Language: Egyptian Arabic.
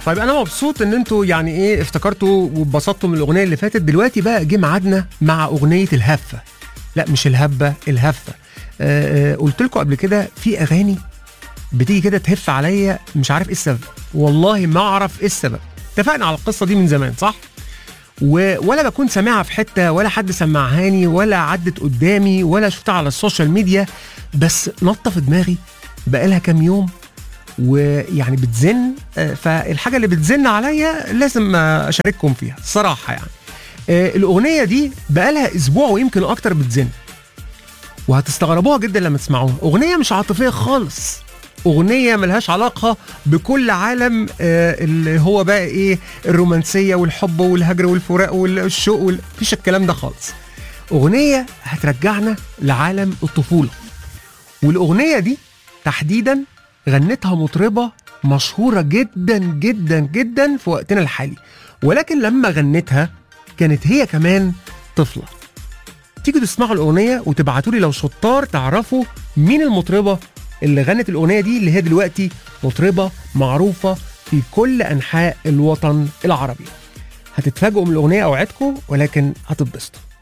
طيب انا مبسوط ان انتوا يعني ايه افتكرتوا واتبسطتوا من الاغنيه اللي فاتت دلوقتي بقى جه ميعادنا مع اغنيه الهفه لا مش الهبه الهفه آه آه قلت لكم قبل كده في اغاني بتيجي كده تهف عليا مش عارف ايه السبب والله ما اعرف ايه السبب اتفقنا على القصه دي من زمان صح و... ولا بكون سامعها في حته ولا حد سمعهاني ولا عدت قدامي ولا شفتها على السوشيال ميديا بس نطه في دماغي بقالها كام يوم ويعني بتزن آه، فالحاجه اللي بتزن عليا لازم آه، اشارككم فيها الصراحه يعني آه، الاغنيه دي بقالها اسبوع ويمكن اكتر بتزن وهتستغربوها جدا لما تسمعوها اغنيه مش عاطفيه خالص اغنيه ملهاش علاقه بكل عالم آه، اللي هو بقى ايه الرومانسيه والحب والهجر والفراق والشوق وال- مفيش الكلام ده خالص اغنيه هترجعنا لعالم الطفوله والاغنيه دي تحديدا غنتها مطربه مشهوره جدا جدا جدا في وقتنا الحالي ولكن لما غنتها كانت هي كمان طفله تيجوا تسمعوا الاغنيه وتبعتوا لي لو شطار تعرفوا مين المطربه اللي غنت الاغنيه دي اللي هي دلوقتي مطربه معروفه في كل انحاء الوطن العربي هتتفاجئوا من الاغنيه اوعدكم ولكن هتتبسطوا